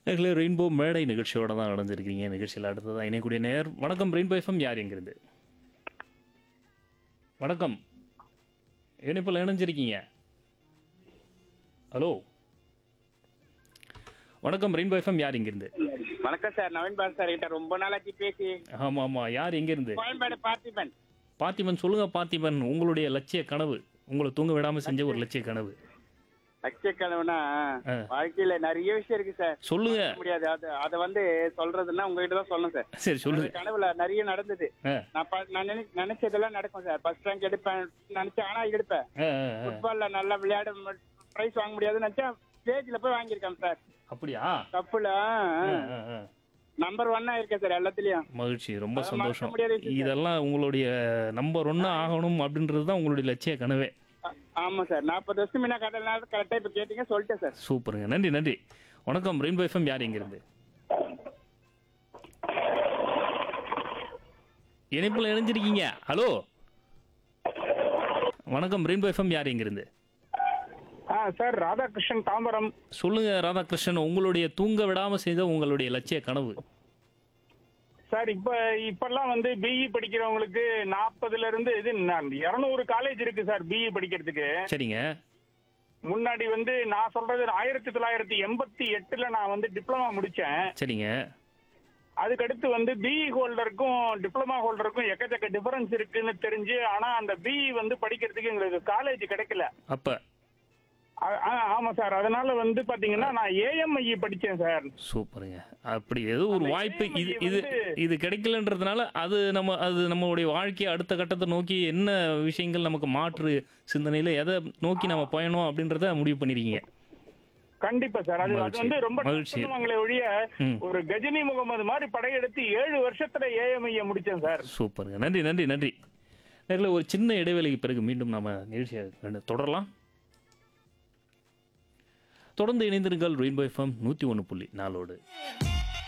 நேர்களே ரெயின்போ மேடை நிகழ்ச்சியோட தான் நடந்திருக்கீங்க நிகழ்ச்சியில் அடுத்ததான் இணையக்கூடிய நேர் வணக்கம் ரெயின்போ எஃப்எம் யார் எங்கிருந்து வணக்கம் இணைப்பில் இணைஞ்சிருக்கீங்க ஹலோ வணக்கம் ரெயின்போ எஃப்எம் யார் எங்கிருந்து வணக்கம் சார் நவீன் பால் சார் கிட்ட ரொம்ப நாளாச்சு பேசி ஆமாம் ஆமாம் யார் எங்கிருந்து கோயம்பேடு பார்த்திபன் பார்த்திபன் சொல்லுங்க பார்த்திபன் உங்களுடைய லட்சிய கனவு உங்களை தூங்க விடாமல் செஞ்ச ஒரு லட்சிய கனவு லட்சக்கனவுனா ஆ. வாழ்க்கையில நிறைய விஷயம் இருக்கு சார் சொல்லுங்க சொல்ல முடியாது அது அதை வந்து சொல்றதுன்னா உங்ககிட்ட தான் சொல்லணும் சார் சரி சொல்லுங்க அந்த கனவுல நிறைய நடந்தது ஆ நான் ப- நான் நினை- நினைச்சதெல்லாம் நடக்கும் சார் ஃபர்ஸ்ட் ரேங்க் எடுப்பேன் நினைச்சேன் ஆனா எடுப்பேன் ஆ, ஆ, ஆ. ஃபுட்பால்ல நல்லா விளையாட பிரைஸ் வாங்க முடியாதுன்னு நினைச்சா ஸ்டேஜ்ல போய் வாங்கியிருக்கேன் சார் அப்படியா கப்புல ஆ, ஆ, ஆ. நம்பர் ஒன்னா இருக்கேன் சார் எல்லாத்துலயும் மகிழ்ச்சி ரொம்ப அதை சந்தோஷம் மறக்க முடியாத விஷயம். இதெல்லாம் உங்களுடைய நம்பர் ஒன்று ஆகணும் அப்படின்றது தான் உங்களுடைய லட்சிய கனவே ஆ- ஆமா சார் நாற்பது வருஷம் முன்ன கடனால கரெக்டா இப்ப கேட்டீங்க சொல்லிட்டேன் சார் சூப்பருங்க நன்றி நன்றி வணக்கம் ரெயின்போ எஃப்எம் யார் எங்கிருந்து இணைப்பில் இணைஞ்சிருக்கீங்க ஹலோ வணக்கம் ரெயின்போ எஃப்எம் யார் எங்கிருந்து ஆ சார் ராதாகிருஷ்ணன் தாம்பரம் சொல்லுங்க ராதாகிருஷ்ணன் உங்களுடைய தூங்க விடாம செய்த உங்களுடைய லட்சிய கனவு சார் இப்ப இப்பெல்லாம் வந்து பிஇ படிக்கிறவங்களுக்கு நாற்பதுல இருந்து இது இருநூறு காலேஜ் இருக்கு சார் பிஇ படிக்கிறதுக்கு சரிங்க முன்னாடி வந்து நான் சொல்றது ஆயிரத்தி தொள்ளாயிரத்தி எண்பத்தி எட்டுல நான் வந்து டிப்ளமா முடிச்சேன் சரிங்க அதுக்கடுத்து வந்து பிஇ ஹோல்டருக்கும் டிப்ளமா ஹோல்டருக்கும் எக்கச்சக்க டிஃபரன்ஸ் இருக்குன்னு தெரிஞ்சு ஆனா அந்த பிஇ வந்து படிக்கிறதுக்கு எங்களுக்கு காலேஜ் கிடைக்கல அப்ப ஆ- ஆ, ஆமா சார் அதனால வந்து பாத்தீங்கன்னா நான் ஏஎம்ஐஇ படிச்சேன் சார் சூப்பருங்க அப்படி ஏதோ ஒரு அந்த வாய்ப்பு இது AMI இது வந்து- இது கிடைக்கலன்றதுனால அது நம்ம அது நம்மளுடைய வாழ்க்கையை அடுத்த கட்டத்தை நோக்கி என்ன விஷயங்கள் நமக்கு மாற்று சிந்தனையில எதை நோக்கி நம்ம பயணம் அப்படின்றத முடிவு பண்ணிருக்கீங்க கண்டிப்பா சார் அது அது மகிழ்ச்சி. வந்து ரொம்ப மகிழ்ச்சி. பண்ணுவாங்களே ஒழிய ம். ஒரு கஜினி முகமது மாதிரி படையெடுத்து ஏழு வருஷத்துல ஏஎம்ஐ முடிச்சேன் சார் சூப்பருங்க நன்றி நன்றி நன்றி நேரில் ஒரு சின்ன இடைவேளைக்கு பிறகு மீண்டும் நம்ம நிகழ்ச்சியை கண்டு- தொடரலாம் தொடர்ந்து இணைந்திருங்கள் ரெயின்போ எஃப்எம் நூற்றி ஒன்று புள்ளி நாலோடு